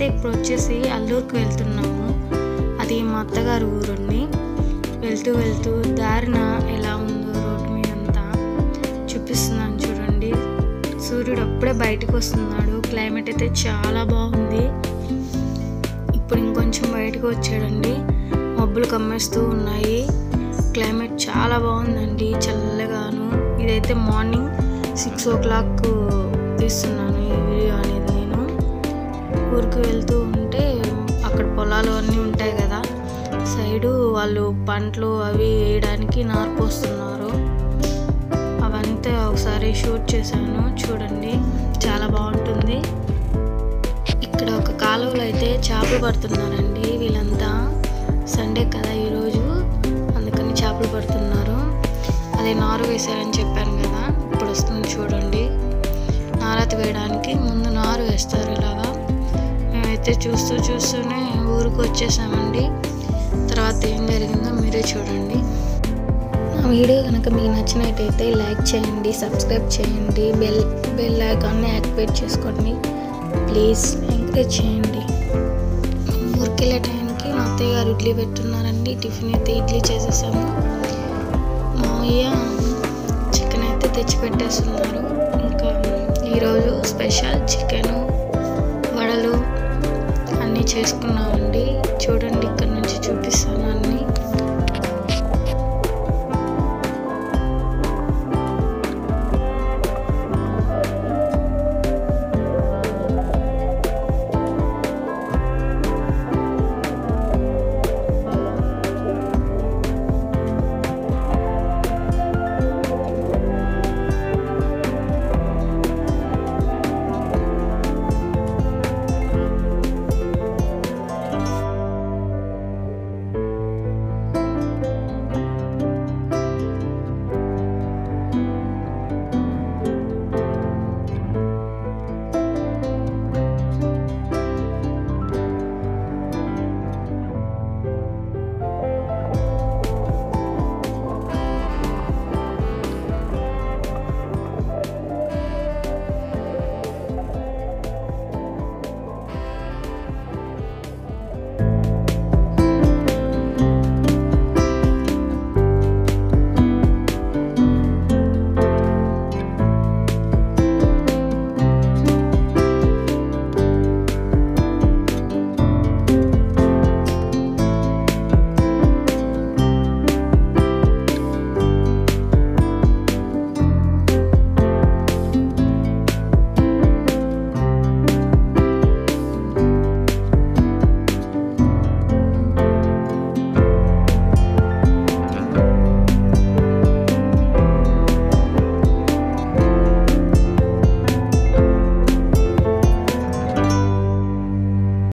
మేమైతే ఇప్పుడు వచ్చేసి అల్లూరుకి వెళ్తున్నాము అది మా అత్తగారు ఊరుండి వెళ్తూ వెళ్తూ దారిన ఎలా ఉందో రోడ్డు మీద అంతా చూపిస్తున్నాను చూడండి సూర్యుడు అప్పుడే బయటకు వస్తున్నాడు క్లైమేట్ అయితే చాలా బాగుంది ఇప్పుడు ఇంకొంచెం బయటకు వచ్చాడండి మబ్బులు కమ్మేస్తూ ఉన్నాయి క్లైమేట్ చాలా బాగుందండి చల్లగాను ఇదైతే మార్నింగ్ సిక్స్ ఓ క్లాక్ తీస్తున్నాను ఈ వీడియో అనేది నేను ఊరికి వెళ్తూ ఉంటే అక్కడ పొలాలు అన్నీ ఉంటాయి కదా సైడు వాళ్ళు పంటలు అవి వేయడానికి నారు పోస్తున్నారు అవంతా ఒకసారి షూట్ చేశాను చూడండి చాలా బాగుంటుంది ఇక్కడ ఒక కాలువలో అయితే చేపలు పడుతున్నారండి వీళ్ళంతా సండే కదా ఈరోజు అందుకని చేపలు పడుతున్నారు అదే నారు వేశారని చెప్పాను కదా ఇప్పుడు వస్తుంది చూడండి నారత వేయడానికి ముందు నారు వేస్తారు ఇలాగా మేమైతే చూస్తూ చూస్తూనే ఊరికి వచ్చేసామండి తర్వాత ఏం జరిగిందో మీరే చూడండి నా వీడియో కనుక మీకు నచ్చినట్టయితే లైక్ చేయండి సబ్స్క్రైబ్ చేయండి బెల్ బెల్ ఐకాన్ని యాక్టివేట్ చేసుకోండి ప్లీజ్ ఎంకరేజ్ చేయండి ఊరికి వెళ్ళే టైంకి మా అత్తయ్య గారు ఇడ్లీ పెట్టున్నారండి టిఫిన్ అయితే ఇడ్లీ చేసేసాము మావయ్య చికెన్ అయితే తెచ్చి పెట్టేస్తున్నారు ఇంకా ఈరోజు స్పెషల్ చికెను వడలు అన్నీ చేసుకున్నామండి